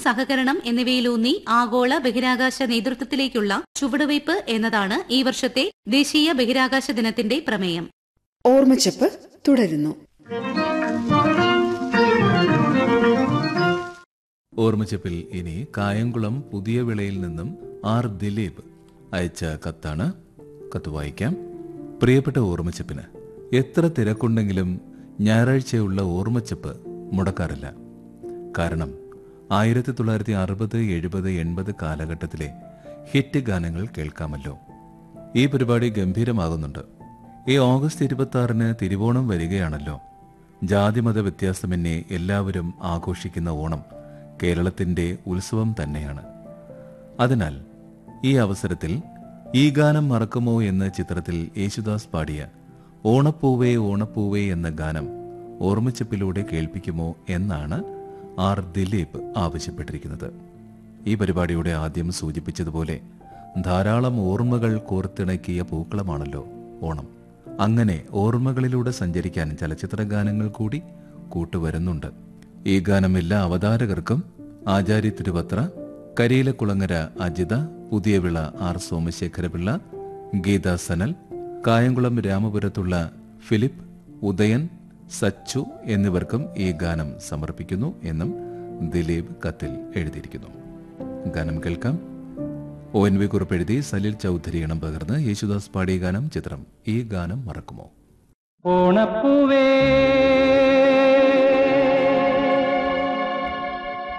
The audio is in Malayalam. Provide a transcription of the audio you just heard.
സഹകരണം എന്നിവയിലൂന്നി ആഗോള ബഹിരാകാശ നേതൃത്വത്തിലേക്കുള്ള ചുവടുവയ്പ് എന്നതാണ് ഈ വർഷത്തെ ദേശീയ ബഹിരാകാശ ദിനത്തിന്റെ പ്രമേയം ഓർമ്മച്ചപ്പ് തുടരുന്നു ഓർമ്മച്ചപ്പിൽ ഇനി കായംകുളം പുതിയ വിളയിൽ നിന്നും ആർ ദിലീപ് അയച്ച കത്താണ് കത്ത് വായിക്കാം പ്രിയപ്പെട്ട ഓർമ്മച്ചപ്പിന് എത്ര തിരക്കുണ്ടെങ്കിലും ഞായറാഴ്ചയുള്ള ഓർമ്മച്ചപ്പ് മുടക്കാറില്ല കാരണം ആയിരത്തി തൊള്ളായിരത്തി അറുപത് എഴുപത് എൺപത് കാലഘട്ടത്തിലെ ഹിറ്റ് ഗാനങ്ങൾ കേൾക്കാമല്ലോ ഈ പരിപാടി ഗംഭീരമാകുന്നുണ്ട് ഈ ഓഗസ്റ്റ് ഇരുപത്തി ആറിന് തിരുവോണം വരികയാണല്ലോ ജാതിമത വ്യത്യാസമെന്നെ എല്ലാവരും ആഘോഷിക്കുന്ന ഓണം കേരളത്തിന്റെ ഉത്സവം തന്നെയാണ് അതിനാൽ ഈ അവസരത്തിൽ ഈ ഗാനം മറക്കുമോ എന്ന ചിത്രത്തിൽ യേശുദാസ് പാടിയ ഓണപ്പൂവേ ഓണപ്പൂവേ എന്ന ഗാനം ഓർമ്മച്ചപ്പിലൂടെ കേൾപ്പിക്കുമോ എന്നാണ് ആർ ദിലീപ് ആവശ്യപ്പെട്ടിരിക്കുന്നത് ഈ പരിപാടിയുടെ ആദ്യം സൂചിപ്പിച്ചതുപോലെ ധാരാളം ഓർമ്മകൾ കോർത്തിണക്കിയ പൂക്കളമാണല്ലോ ഓണം അങ്ങനെ ഓർമ്മകളിലൂടെ സഞ്ചരിക്കാൻ ചലച്ചിത്ര ഗാനങ്ങൾ കൂടി കൂട്ടുവരുന്നുണ്ട് ഈ ഗാനം എല്ലാ അവതാരകർക്കും ആചാര്യ തിരുവത്ര കരിയിലക്കുളങ്ങര അജിത പുതിയവിള ആർ സോമശേഖരപിള്ള ഗീത സനൽ കായംകുളം രാമപുരത്തുള്ള ഫിലിപ്പ് ഉദയൻ സച്ചു എന്നിവർക്കും ഈ ഗാനം സമർപ്പിക്കുന്നു എന്നും ദിലീപ് കത്തിൽ എഴുതിയിരിക്കുന്നു ഗാനം കേൾക്കാം ഒ എൻ വി കുറിപ്പ് എഴുതി സലിൽ ചൗധരി ഇണം പകർന്ന് യേശുദാസ് പാടിയ ഗാനം ചിത്രം ഈ ഗാനം മറക്കുമോ ഓണപ്പൂവേ